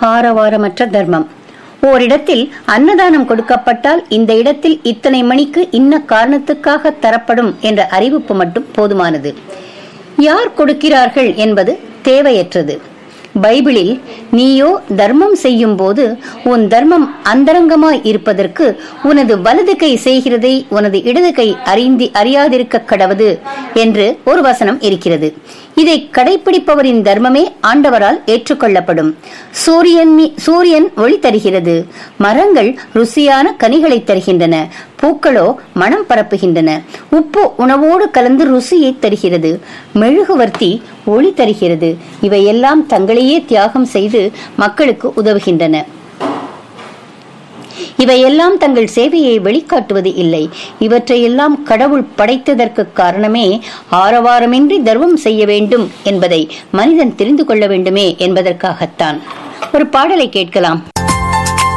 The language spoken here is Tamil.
ஆரவாரமற்ற தர்மம் ஓரிடத்தில் அன்னதானம் கொடுக்கப்பட்டால் இந்த இடத்தில் இத்தனை மணிக்கு இன்ன காரணத்துக்காக தரப்படும் என்ற அறிவிப்பு மட்டும் போதுமானது யார் கொடுக்கிறார்கள் என்பது தேவையற்றது பைபிளில் நீயோ தர்மம் செய்யும் போது உன் தர்மம் அந்தரங்கமாய் இருப்பதற்கு உனது வலது கை செய்கிறதை உனது இடது கை அறிந்தி அறியாதிருக்க கடவது என்று ஒரு வசனம் இருக்கிறது இதை கடைபிடிப்பவரின் தர்மமே ஆண்டவரால் ஏற்றுக்கொள்ளப்படும் சூரியன் மீ- சூரியன் ஒளி தருகிறது மரங்கள் ருசியான கனிகளை தருகின்றன பூக்களோ மனம் பரப்புகின்றன உப்பு உணவோடு கலந்து ருசியை தருகிறது மெழுகுவர்த்தி ஒளி தருகிறது இவையெல்லாம் தங்களையே தியாகம் செய்து மக்களுக்கு உதவுகின்றன இவையெல்லாம் தங்கள் சேவையை வெளிக்காட்டுவது இல்லை இவற்றையெல்லாம் கடவுள் படைத்ததற்கு காரணமே ஆரவாரமின்றி தர்மம் செய்ய வேண்டும் என்பதை மனிதன் தெரிந்து கொள்ள வேண்டுமே என்பதற்காகத்தான் ஒரு பாடலை கேட்கலாம்